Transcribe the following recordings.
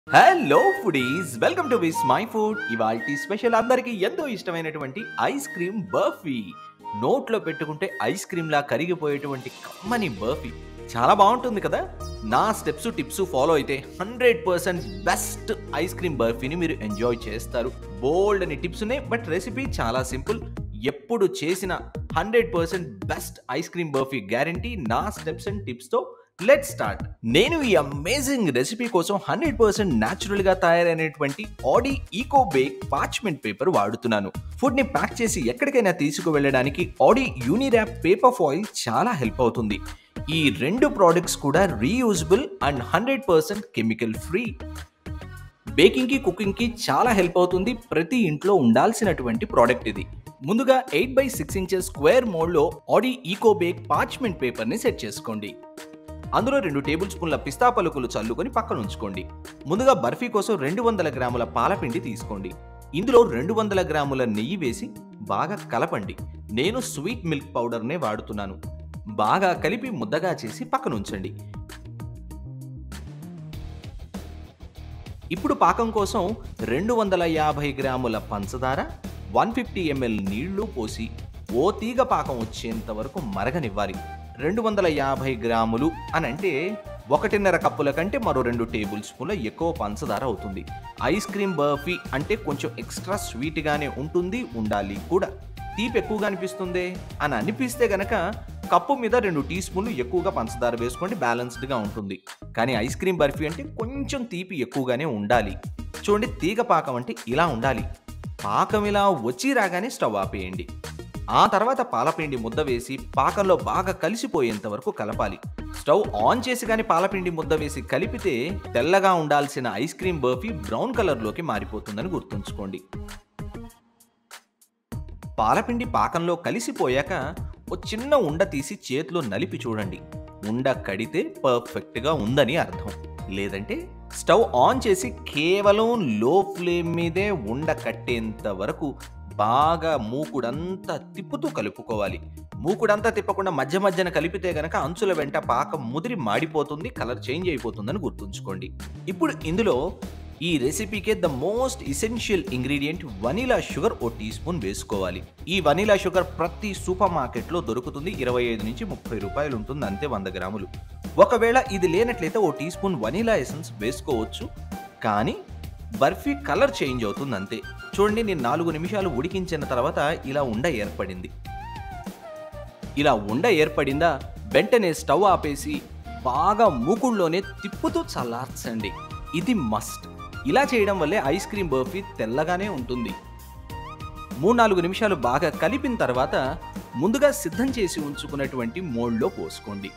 hello foodies welcome to Vismai food ఇవాల్టి special అందరికీ ఎంతో ఇష్టమైనటువంటి ఐస్ క్రీమ్ బర్ఫీ నోట్లో పెట్టుకుంటే ఐస్ క్రీమ్ లా కరిగిపోయేటువంటి కమ్మని బర్ఫీ చాలా బాగుంటుంది కదా నా స్టెప్స్ టిప్స్ ఫాలో అయితే hundred percent best ice cream బర్ఫీని మీరు ఎంజాయ్ చేస్తారు బోల్డ్ అని టిప్స్ ఉన్నాయి బట్ రెసిపీ చాలా సింపుల్ ఎప్పుడు చేసిన hundred percent best ice cream barfi guarantee నా స్టెప్స్ అండ్ టిప్స్తో లెట్ స్టార్ట్ నేను ఈ అమేజింగ్ రెసిపీ కోసం హండ్రెడ్ పర్సెంట్ న్యాచురల్ గా తయారైనటువంటి ఆడీ ఈకో బేక్ పార్చ్మెంట్ పేపర్ వాడుతున్నాను ఫుడ్ ని ప్యాక్ చేసి ఎక్కడికైనా తీసుకువెళ్ళడానికి ఆడీ యూనిరాప్ పేపర్ ఫాయిల్ చాలా హెల్ప్ అవుతుంది ఈ రెండు ప్రోడక్ట్స్ కూడా reusable and hundred percent chemical free baking కి కుకింగ్ కి చాలా హెల్ప్ అవుతుంది ప్రతి ఇంట్లో ఉండాల్సినటువంటి ప్రోడక్ట్ ఇది ముందుగా eight by six inches square మోడ్లో ఆడీ ఈకో బేక్ పార్చ్మెంట్ పేపర్ని సెట్ చేసుకోండి అందులో రెండు టేబుల్ స్పూన్ల పిస్తా పలుకులు చల్లుకొని పక్కన ఉంచుకోండి ముందుగా బర్ఫీ కోసం రెండు వందల గ్రాముల పాలపిండి తీసుకోండి ఇందులో రెండు వందల గ్రాముల నెయ్యి వేసి బాగా కలపండి నేను స్వీట్ మిల్క్ పౌడర్నే వాడుతున్నాను బాగా కలిపి ముద్దగా చేసి పక్కన ఉంచండి ఇప్పుడు పాకం కోసం రెండు వందల యాభై గ్రాముల పంచదార వన్ ఫిఫ్టీ ఎంఎల్ నీళ్లు పోసి ఓ తీగ పాకం వచ్చేంత వరకు మరగనివ్వాలి రెండు వందల యాభై గ్రాములు అని అంటే ఒకటిన్నర కప్పుల కంటే మరో రెండు టేబుల్ స్పూన్ల ఎక్కువ పంచదార అవుతుంది ఐస్ క్రీమ్ బర్ఫీ అంటే కొంచెం ఎక్స్ట్రా స్వీట్గానే ఉంటుంది ఉండాలి కూడా తీపి ఎక్కువగా అనిపిస్తుంది అని అనిపిస్తే గనక కప్పు మీద రెండు టీ స్పూన్లు ఎక్కువగా పంచదార వేసుకోండి బ్యాలెన్స్డ్గా ఉంటుంది కానీ ఐస్ క్రీమ్ బర్ఫీ అంటే కొంచెం తీపి ఎక్కువగానే ఉండాలి చూడండి తీగ పాకం అంటే ఇలా ఉండాలి పాకం ఇలా వచ్చి రాగానే స్టవ్ ఆపేయండి ఆ తర్వాత పాలపిండి ముద్ద వేసి పాకంలో బాగా కలిసిపోయేంత వరకు కలపాలి స్టవ్ ఆన్ చేసి కానీ పాలపిండి ముద్ద వేసి కలిపితే తెల్లగా ఉండాల్సిన ఐస్ క్రీమ్ బర్ఫీ బ్రౌన్ కలర్లోకి మారిపోతుందని గుర్తుంచుకోండి పాలపిండి పాకంలో కలిసిపోయాక ఓ చిన్న ఉండ తీసి చేతిలో నలిపి చూడండి ఉండ కడితే పర్ఫెక్ట్గా ఉందని అర్థం లేదంటే స్టవ్ ఆన్ చేసి కేవలం లో ఫ్లేమ్ మీదే ఉండ కట్టేంత వరకు బాగా మూకుడంతా తిప్పుతూ కలుపుకోవాలి మూకుడంతా తిప్పకుండా మధ్య మధ్యన కలిపితే గనక అంచుల వెంట పాకం ముదిరి మాడిపోతుంది కలర్ చేంజ్ అయిపోతుందని గుర్తుంచుకోండి ఇప్పుడు ఇందులో ఈ రెసిపీకే the most essential ingredient vanilla sugar ఓ టీ స్పూన్ వేసుకోవాలి ఈ వనీలా షుగర్ ప్రతి సూపర్ మార్కెట్లో దొరుకుతుంది ఇరవై ఐదు నుంచి ముప్పై రూపాయలు ఉంటుంది అంతే వంద గ్రాములు ఒకవేళ ఇది లేనట్లయితే ఓ టీ స్పూన్ వనీలా ఎసెన్స్ వేసుకోవచ్చు కానీ బర్ఫీ కలర్ చేంజ్ అవుతుంది అంతే చూడండి నేను నాలుగు నిమిషాలు ఉడికించిన తర్వాత ఇలా ఉండ ఏర్పడింది ఇలా ఉండ ఏర్పడిందా వెంటనే స్టవ్ ఆపేసి బాగా మూకుళ్ళలోనే తిప్పుతూ చల్లార్చండి ఇది మస్ట్ ఇలా చేయడం వల్లే ఐస్ క్రీమ్ బర్ఫీ తెల్లగానే ఉంటుంది మూడు నాలుగు నిమిషాలు బాగా కలిపిన తర్వాత ముందుగా సిద్ధం చేసి ఉంచుకున్నటువంటి మోల్డ్లో పోసుకోండి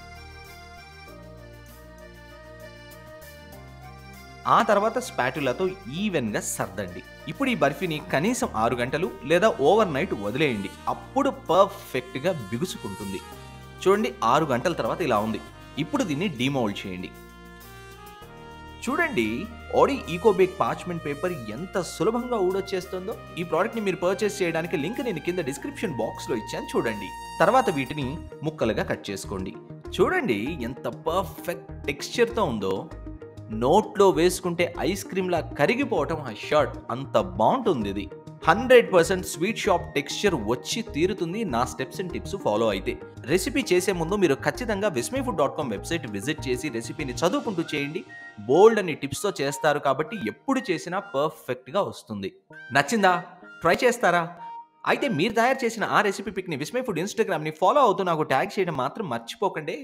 ఆ తర్వాత స్పాటులతో ఈవెన్గా సర్దండి ఇప్పుడు ఈ బర్ఫీని కనీసం ఆరు గంటలు లేదా ఓవర్ నైట్ వదిలేయండి అప్పుడు పర్ఫెక్ట్గా బిగుసుకుంటుంది చూడండి ఆరు గంటల తర్వాత ఇలా ఉంది ఇప్పుడు దీన్ని డిమోల్డ్ చేయండి చూడండి ఆడి ఈకోబేక్ పార్చ్మెంట్ పేపర్ ఎంత సులభంగా ఊడొచ్చేస్తుందో ఈ ప్రోడక్ట్ ని మీరు పర్చేస్ చేయడానికి లింక్ నేను కింద డిస్క్రిప్షన్ బాక్స్ లో ఇచ్చాను చూడండి తర్వాత వీటిని ముక్కలుగా కట్ చేసుకోండి చూడండి ఎంత పర్ఫెక్ట్ టెక్స్చర్ తో ఉందో నోట్లో వేసుకుంటే ఐస్ క్రీమ్ లా కరిగిపోవటం ఆ షర్ట్ అంత బాగుంటుంది ఇది hundred percent sweet shop texture వచ్చి తీరుతుంది నా స్టెప్స్ అండ్ టిప్స్ ఫాలో అయితే రెసిపీ చేసే ముందు మీరు ఖచ్చితంగా Vismai food dot com website visit చేసి రెసిపీని చదువుకుంటూ చేయండి బోల్డ్ అని టిప్స్తో చేస్తారు కాబట్టి ఎప్పుడు చేసినా పర్ఫెక్ట్గా వస్తుంది నచ్చిందా ట్రై చేస్తారా అయితే మీరు తయారు చేసిన ఆ రెసిపీ పిక్ని విస్మయ్ ఫుడ్ ఇన్స్టాగ్రామ్ని ఫాలో అవుతూ నాకు ట్యాగ్ చేయడం మాత్రం మర్చిపోకండి